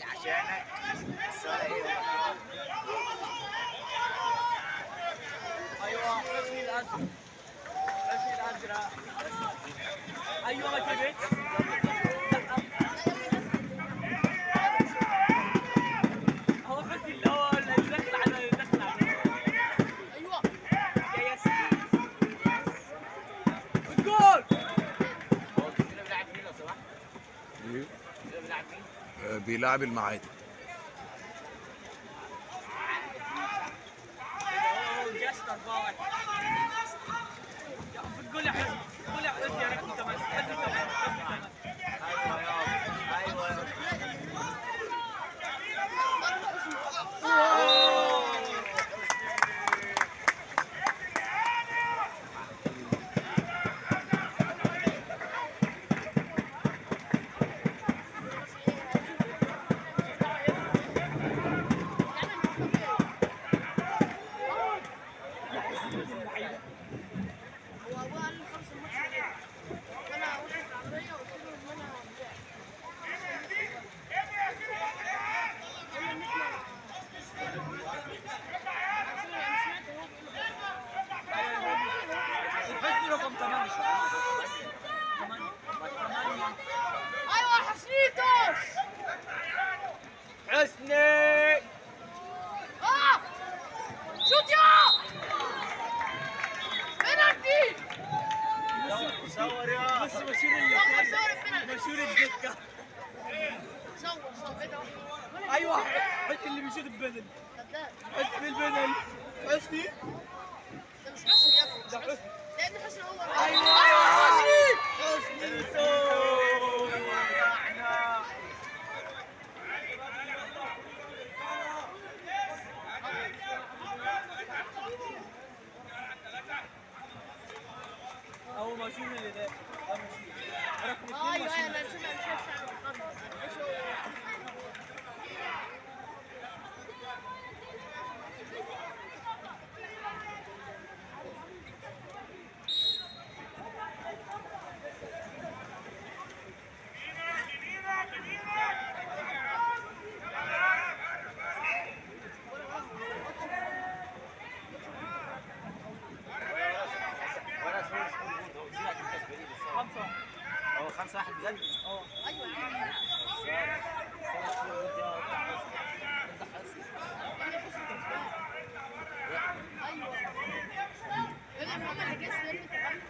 عشانك سوري ايوه حسني الازرق حسني الازرق ايوه ما تبت هو حسني اللي هو اللي دخل على دخل على ايوه يا ياسين الجول هو كده بيلعب مين لو سمحت؟ إيه؟ كده بيلعب مين؟ آه، بيلعب المعادي هو جاست 4 1 في الجول يا حسن الجول يا حسن يا رقم 8 حسن 8 حسن 8 ايوه يابا ايوه يابا هو ابوه قال لي خلص الماتش ده. وانا واقف في العربيه وقلت له ان انا هنبيع. قال لي ان احنا أنا سمعت هو بيقول الحسني رقم 8 ايوه حسيتوس حسني اه شوت يا بنالتي صور يا بس مشهور اللي صور صور البنالتي مشهور الدكه صور صور ايه ده ايوه حسني اللي بيشوط البدل كذاب حسني البدل حسني ده مش حسن يا ابني مش ده حسن حسني لان حسن هو ايوه ايوه حسن حسني هو مشهور اللي ده ده مشهور. رقم اثنين ايوه مشهور. انا سمعت مش عارف ايش هو ولا اسمه اسمه هو زيك الكسبانين بس خمسة هو 5 1 بجد اه ايوه يعني ايوه يقول لي ماما اللي جه سلمني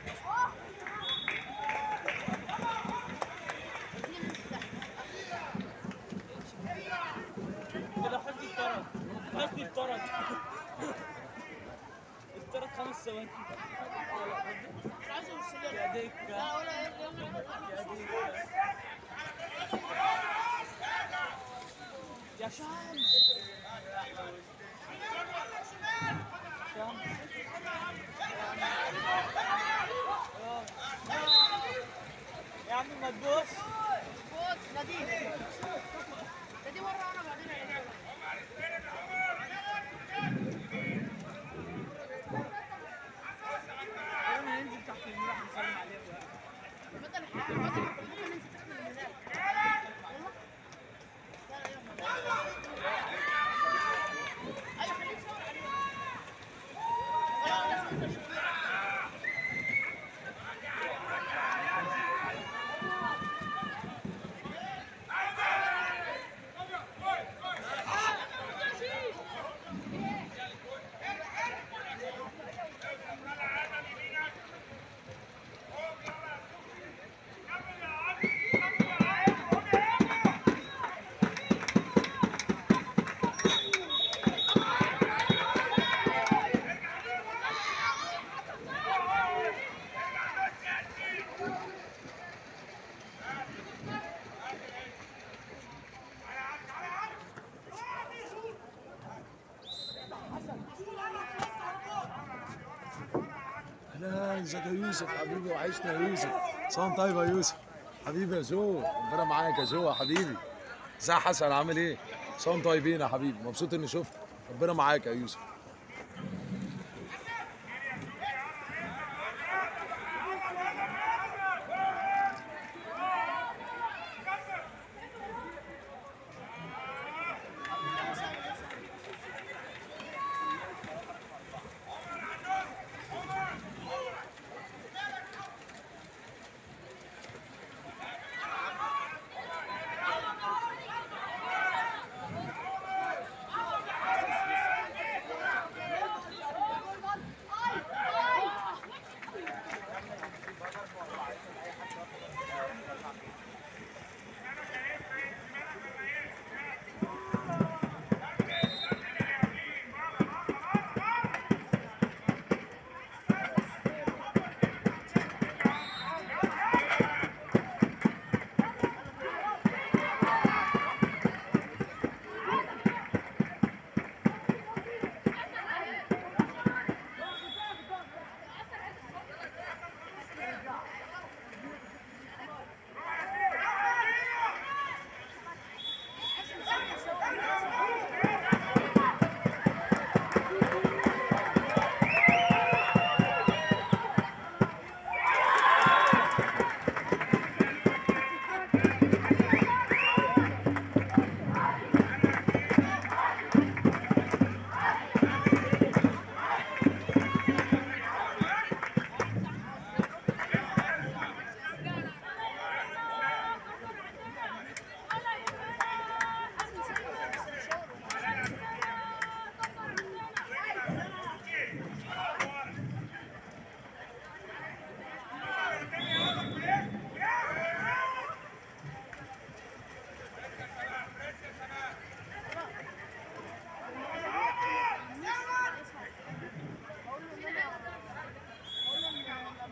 كده حسني اتطرد حسني اتطرد اتطرد خمس ثواني مش عايز اوصل يا لا دكة ولا ايه يلا يا دكة يا شمس شمس يا عم ما تبص فوت نادي نادي ورا انا بعدين هيجي. انا هننزل تحت الملاح نسلم عليه بقى. بدل بدل ما كنا ننزل تحت الميزان يلا لا يلا ايوه خليك صور عليه اه لازم انت تشوف اهلا ازيك يا يوسف حبيبي وحشنا يا يوسف صوم طيب يا يوسف حبيبي يا جو ربنا معاك يا جو يا حبيبي ازي حسن عامل ايه صوم طيبين يا حبيبي مبسوط اني شفتك ربنا معاك يا يوسف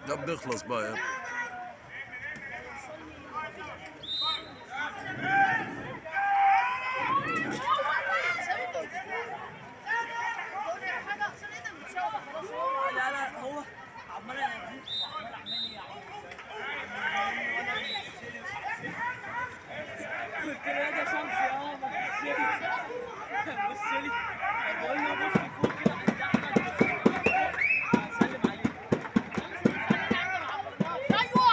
يا ابني اخلص بقى يا ابني سامي انت بقول لك حاجه اصل انت بتشاور خلاص هو لا لا هو عمال ينزل وعمال عمال يعني قلت له يا ده شمس يا هو ما تبصلي بصلي بقول له بص فوق كده عند احمد هسلم عليه ايوه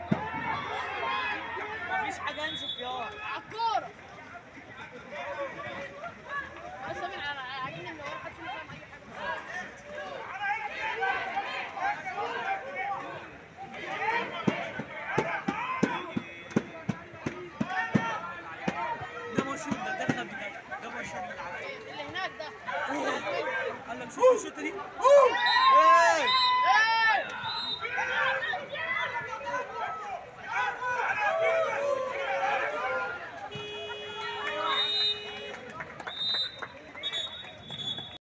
مفيش حاجه انشف يا على الكوره بس سامي انا عاجبني ان هو حد فينا فاهم اي حاجه ده مشهور ده دخل بجد ده مشهور من العالم اللي هناك ده قال لك شوف الشوطه دي ايه ايه